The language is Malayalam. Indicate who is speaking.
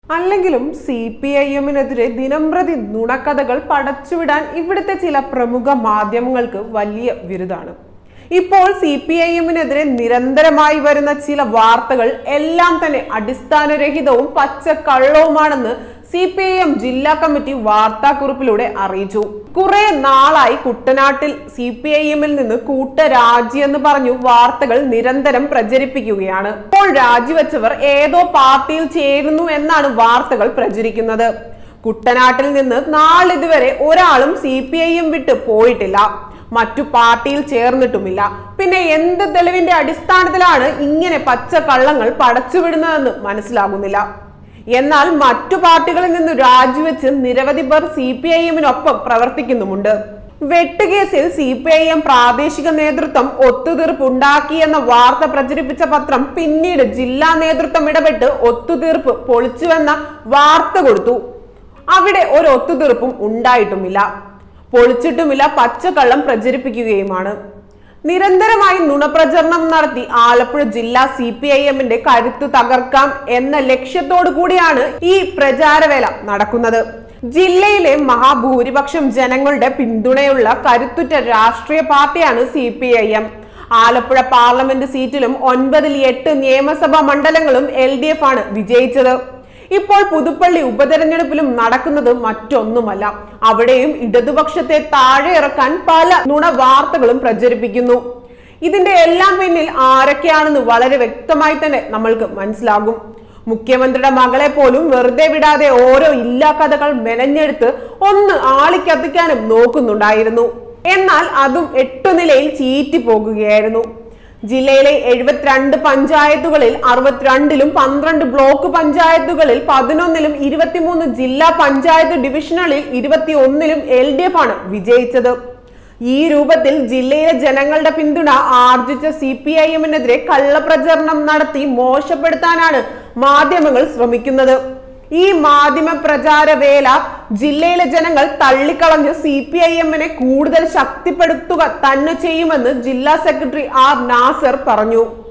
Speaker 1: അല്ലെങ്കിലും സി പി ഐ എമ്മിനെതിരെ ദിനംപ്രതി നുണക്കഥകൾ പടച്ചുവിടാൻ ഇവിടുത്തെ ചില പ്രമുഖ മാധ്യമങ്ങൾക്ക് വലിയ വിരുദാണ് ഇപ്പോൾ സി പി ഐ എമ്മിനെതിരെ നിരന്തരമായി വരുന്ന ചില വാർത്തകൾ എല്ലാം തന്നെ അടിസ്ഥാനരഹിതവും പച്ചക്കള്ളവുമാണെന്ന് സി പി ഐ എം ജില്ലാ കമ്മിറ്റി വാർത്താക്കുറിപ്പിലൂടെ അറിയിച്ചു കുറെ നാളായി കുട്ടനാട്ടിൽ സി പി ഐ എമ്മിൽ നിന്ന് കൂട്ടരാജി എന്ന് പറഞ്ഞു വാർത്തകൾ നിരന്തരം പ്രചരിപ്പിക്കുകയാണ് ഇപ്പോൾ രാജിവെച്ചവർ ഏതോ പാർട്ടിയിൽ ചേരുന്നു എന്നാണ് വാർത്തകൾ പ്രചരിക്കുന്നത് കുട്ടനാട്ടിൽ നിന്ന് നാളിതുവരെ ഒരാളും സി പി ഐ എം വിട്ട് പോയിട്ടില്ല മറ്റു പാർട്ടിയിൽ ചേർന്നിട്ടുമില്ല പിന്നെ എന്ത് തെളിവിന്റെ അടിസ്ഥാനത്തിലാണ് ഇങ്ങനെ പച്ച കള്ളങ്ങൾ പടച്ചുവിടുന്നതെന്ന് മനസ്സിലാകുന്നില്ല എന്നാൽ മറ്റു പാർട്ടികളിൽ നിന്ന് രാജിവെച്ച് നിരവധി പേർ സി പി ഐ എമ്മിനൊപ്പം പ്രവർത്തിക്കുന്നുമുണ്ട് വെട്ടുകേസിൽ സി പി ഐ എം പ്രാദേശിക നേതൃത്വം ഒത്തുതീർപ്പ് ഉണ്ടാക്കിയെന്ന വാർത്ത പ്രചരിപ്പിച്ച പത്രം പിന്നീട് ജില്ലാ നേതൃത്വം ഇടപെട്ട് ഒത്തുതീർപ്പ് പൊളിച്ചുവെന്ന വാർത്ത കൊടുത്തു അവിടെ ഒരു ഒത്തുതീർപ്പും ഉണ്ടായിട്ടുമില്ല പൊളിച്ചിട്ടുമില്ല പച്ചക്കള്ളം പ്രചരിപ്പിക്കുകയുമാണ് നിരന്തരമായി നുണപ്രചരണം നടത്തി ആലപ്പുഴ ജില്ലാ സി പി ഐ എമ്മിന്റെ കരുത്ത് തകർക്കാം എന്ന ലക്ഷ്യത്തോടു കൂടിയാണ് ഈ പ്രചാരവേല നടക്കുന്നത് ജില്ലയിലെ മഹാഭൂരിപക്ഷം ജനങ്ങളുടെ പിന്തുണയുള്ള കരുത്തുറ്റ രാഷ്ട്രീയ പാർട്ടിയാണ് C P I M Alappuzha parliament സീറ്റിലും ഒൻപതിൽ എട്ട് നിയമസഭാ മണ്ഡലങ്ങളും എൽ ഡി എഫ് ആണ് വിജയിച്ചത് ഇപ്പോൾ പുതുപ്പള്ളി ഉപതെരഞ്ഞെടുപ്പിലും നടക്കുന്നത് മറ്റൊന്നുമല്ല അവിടെയും ഇടതുപക്ഷത്തെ താഴെ ഇറക്കാൻ പല നുണ വാർത്തകളും പ്രചരിപ്പിക്കുന്നു ഇതിന്റെ എല്ലാം പിന്നിൽ ആരൊക്കെയാണെന്ന് വളരെ വ്യക്തമായി തന്നെ നമ്മൾക്ക് മനസ്സിലാകും മുഖ്യമന്ത്രിയുടെ മകളെ പോലും വെറുതെ വിടാതെ ഓരോ ഇല്ലാ കഥകൾ മെനഞ്ഞെടുത്ത് ഒന്ന് ആളിക്കത്തിക്കാനും നോക്കുന്നുണ്ടായിരുന്നു എന്നാൽ അതും എട്ടു നിലയിൽ ചീറ്റി പോകുകയായിരുന്നു ജില്ലയിലെ എഴുപത്തിരണ്ട് പഞ്ചായത്തുകളിൽ അറുപത്തിരണ്ടിലും പന്ത്രണ്ട് ബ്ലോക്ക് പഞ്ചായത്തുകളിൽ പതിനൊന്നിലും ഇരുപത്തിമൂന്ന് ജില്ലാ പഞ്ചായത്ത് ഡിവിഷനുകളിൽ ഇരുപത്തി ഒന്നിലും എൽ ഡി എഫ് ആണ് വിജയിച്ചത് ഈ രൂപത്തിൽ ജില്ലയിലെ ജനങ്ങളുടെ പിന്തുണ ആർജിച്ച സി പി ഐ എമ്മിനെതിരെ കള്ളപ്രചരണം നടത്തി മോശപ്പെടുത്താനാണ് മാധ്യമങ്ങൾ ശ്രമിക്കുന്നത് ഈ മാധ്യമ പ്രചാര വേല ജില്ലയിലെ ജനങ്ങൾ തള്ളിക്കളഞ്ഞ് സി പി ഐ എമ്മിനെ കൂടുതൽ ശക്തിപ്പെടുത്തുക തന്നെ ചെയ്യുമെന്ന് ജില്ലാ സെക്രട്ടറി ആർ നാസർ പറഞ്ഞു